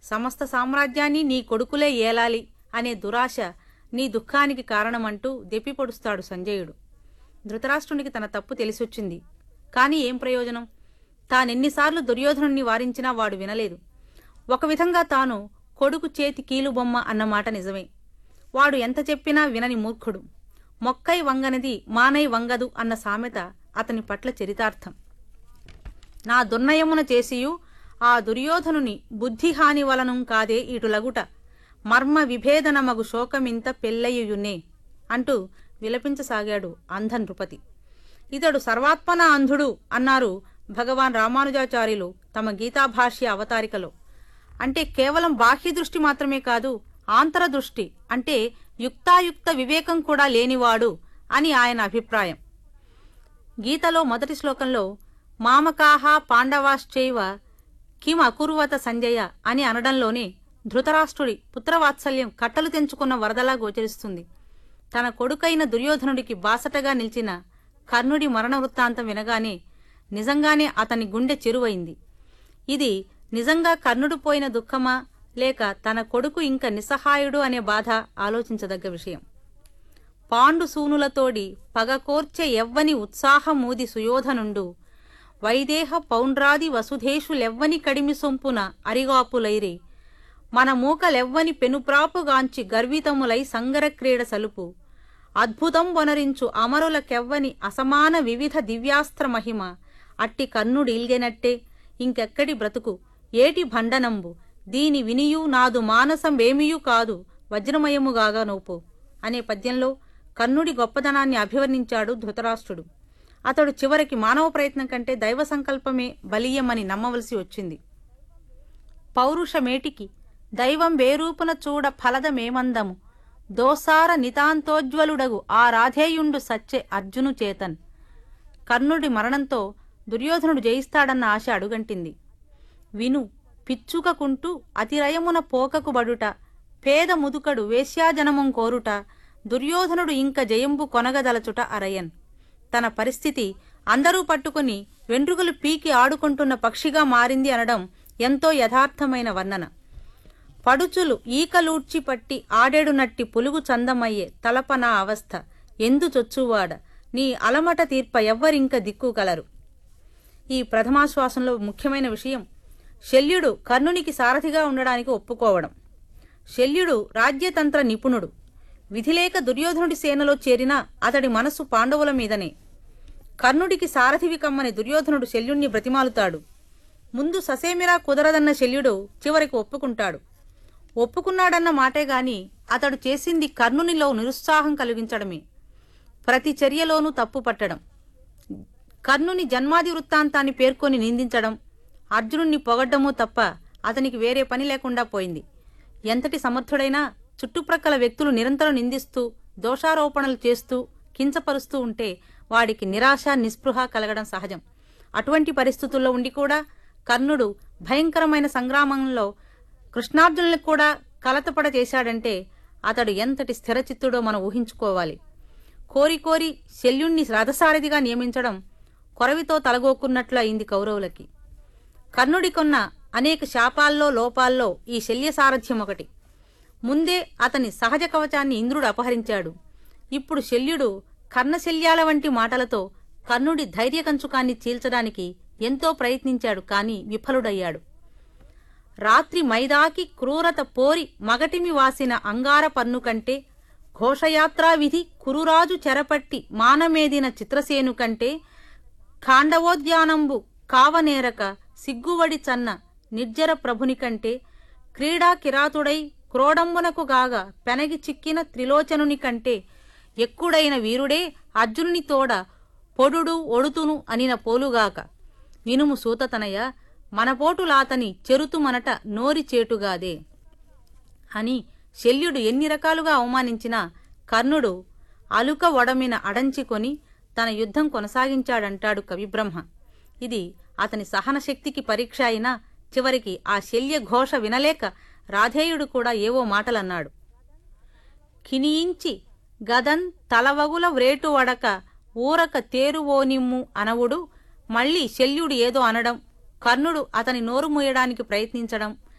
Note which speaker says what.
Speaker 1: సమస్త సామ్రాజ్యాన్ని నీ కొడుకులే ఏలాలి అనే దురాశ నీ దుఃఖానికి కారణమంటూ దెప్పిపొడుస్తాడు సంజయుడు ధృతరాష్ట్రునికి తన తప్పు తెలిసొచ్చింది కాని ఏం ప్రయోజనం తానెన్నిసార్లు దుర్యోధనుణ్ణి వారించినా వాడు వినలేదు ఒక విధంగా తాను కొడుకు చేతి కీలుబొమ్మ అన్నమాట నిజమే వాడు ఎంత చెప్పినా వినని మూర్ఖుడు మొక్కై వంగనిది మానై వంగదు అన్న సామెత అతని పట్ల చరితార్థం నా దుర్నయమున చేసియు ఆ దుర్యోధనుని బుద్ధిహాని వలనం కాదే ఇటులగుట మర్మ విభేదనమగు శోకమింత పెళ్ళయ్యునే అంటూ విలపించసాగాడు అంధ నృపతి ఇతడు సర్వాత్మన అంధుడు అన్నారు భగవాన్ రామానుజాచార్యులు తమ గీతాభాష్య అవతారికలో అంటే కేవలం బాహ్య దృష్టి మాత్రమే కాదు ఆంతర దృష్టి అంటే యుక్తాయుక్త వివేకం కూడా లేనివాడు అని ఆయన అభిప్రాయం గీతలో మొదటి శ్లోకంలో మామకాహ పాండవాశ్చైవ కిం అకుర్వత సంజయ అని అనడంలోనే ధృతరాష్ట్రుడి పుత్రవాత్సల్యం కట్టలు తెంచుకున్న వరదలా గోచరిస్తుంది తన కొడుకైన దుర్యోధనుడికి బాసటగా నిలిచిన కర్ణుడి మరణ వృత్తాంతం వినగానే నిజంగానే అతని గుండె చెరువైంది ఇది నిజంగా కర్ణుడు పోయిన దుఃఖమా లేక తన కొడుకు ఇంక నిస్సహాయుడు అనే బాధ ఆలోచించదగ్గ విషయం పాండు సూనులతోడి పగకోర్చె ఎవ్వని ఉత్సాహమూది సుయోధనుండు వైదేహ పౌండ్రాది వసుధేషులెవ్వని కడిమి సొంపున అరిగాపులైరి మన మూకలెవ్వని పెనుప్రాపుగాంచి గర్వితములై సంగర క్రీడ సలుపు అద్భుతం వనరించు అమరులకెవ్వని అసమాన వివిధ దివ్యాస్త్ర మహిమ అట్టి కర్ణుడిల్గెనట్టే ఇంకెక్కడి బ్రతుకు ఏటి భండనంబు దీని వినియు నాదు మానసం వేమియు కాదు వజ్రమయముగాగా నోపు అనే పద్యంలో కర్ణుడి గొప్పదనాన్ని అభివర్ణించాడు ధృతరాష్ట్రుడు అతడు చివరికి మానవ ప్రయత్నం కంటే దైవ సంకల్పమే బలీయమని నమ్మవలసి వచ్చింది పౌరుషమేటికి దైవం వేరూపున చూడ ఫలదమేమందము దోసార నితాంతోజ్వలుడగు ఆ రాధేయుండు సచ్చే అర్జును చేతన్ కర్ణుడి మరణంతో దుర్యోధనుడు జయిస్తాడన్న ఆశ అడుగంటింది విను పిచ్చుకకుంటూ అతిరయమున పోకకు బడుట పేద ముదుకడు వేశ్యాజనమం కోరుట దుర్యోధనుడు ఇంక జయంబు కొనగదలచుట అరయన్ తన పరిస్థితి అందరూ పట్టుకుని వెంట్రుకలు పీకి ఆడుకుంటున్న పక్షిగా మారింది అనడం ఎంతో యథార్థమైన వర్ణన పడుచులు ఈకలూడ్చి పట్టి ఆడేడునట్టి పులుగు చందమయ్యే తలపన అవస్థ ఎందు చొచ్చువాడ నీ అలమట తీర్ప ఎవ్వరింక దిక్కు కలరు ఈ ప్రథమాశ్వాసంలో ముఖ్యమైన విషయం శల్యుడు కర్ణునికి సారథిగా ఉండడానికి ఒప్పుకోవడం శల్యుడు రాజ్యతంత్ర నిపుణుడు విధిలేక దుర్యోధనుడి సేనలో చేరినా అతడి మనస్సు పాండవుల మీదనే కర్ణుడికి సారథివి కమ్మని దుర్యోధనుడు శల్యుణ్ణి బ్రతిమాలుతాడు ముందు ససేమిరా కుదరదన్న శల్యుడు చివరికి ఒప్పుకుంటాడు ఒప్పుకున్నాడన్న మాటే గాని అతడు చేసింది కర్ణునిలో నిరుత్సాహం కలిగించడమే ప్రతి చర్యలోనూ తప్పు పట్టడం కర్ణుని జన్మాది వృత్తాంతాన్ని పేర్కొని నిందించడం అర్జునుణ్ణి పొగడ్డమూ తప్ప అతనికి వేరే పని లేకుండా పోయింది ఎంతటి సమర్థుడైనా చుట్టుప్రక్కల వ్యక్తులు నిరంతరం నిందిస్తూ దోషారోపణలు చేస్తూ కించపరుస్తూ ఉంటే వాడికి నిరాశ నిస్పృహ కలగడం సహజం అటువంటి పరిస్థితుల్లో ఉండి కూడా కర్ణుడు భయంకరమైన సంగ్రామంలో కృష్ణార్జునుల్ని కూడా కలతపడ చేశాడంటే అతడు ఎంతటి స్థిరచిత్తుడో మనం ఊహించుకోవాలి కోరి కోరి శల్యుణ్ణి రథసారథిగా నియమించడం కొరవితో తలగోక్కున్నట్లు అయింది కౌరవులకి కర్ణుడికొన్న అనేక శాపాల్లో లోపాల్లో ఈ శల్య సారథ్యం ఒకటి ముందే అతని సహజ కవచాన్ని ఇంద్రుడు అపహరించాడు ఇప్పుడు శల్యుడు కర్ణశల్యాల వంటి మాటలతో కర్ణుడి ధైర్య కంచుకాన్ని చీల్చడానికి ఎంతో ప్రయత్నించాడు కాని విఫలుడయ్యాడు రాత్రి మైదాకి క్రూరత పోరి మగటిమి వాసిన అంగార పన్ను కంటే ఘోషయాత్రా విధి కురురాజు చెరపట్టి మానమేదిన చిత్రసేను కంటే ఖాండవోద్యానంబు కావనేరక సిగ్గువడి చన్న నిర్జర ప్రభుని కంటే క్రీడా కిరాతుడై క్రోడంబునకు గాగా పెనగి చిక్కిన త్రిలోచనుని కంటే ఎక్కుడైన వీరుడే అర్జునుని తోడ పొడుడు ఒడుతును అనిన పోలుగాక వినుము సూతతనయ మనపోటులాతని చెరుతుమనట నోరి చేటుగాదే అని శల్యుడు ఎన్ని రకాలుగా అవమానించినా కర్ణుడు అలుక వడమిన అడంచికొని తన యుద్ధం కొనసాగించాడంటాడు కవిబ్రహ్మ ఇది అతని సహనశక్తికి పరీక్ష అయినా చివరికి ఆ శల్య ఘోష వినలేక రాధేయుడు కూడా ఏవో మాటలన్నాడు కినియించి గదన్ తలవగుల వ్రేటు వడక ఊరక తేరువోనిమ్ము అనవుడు మళ్ళీ శల్యుడు ఏదో అనడం కర్ణుడు అతని నోరు మూయడానికి ప్రయత్నించడం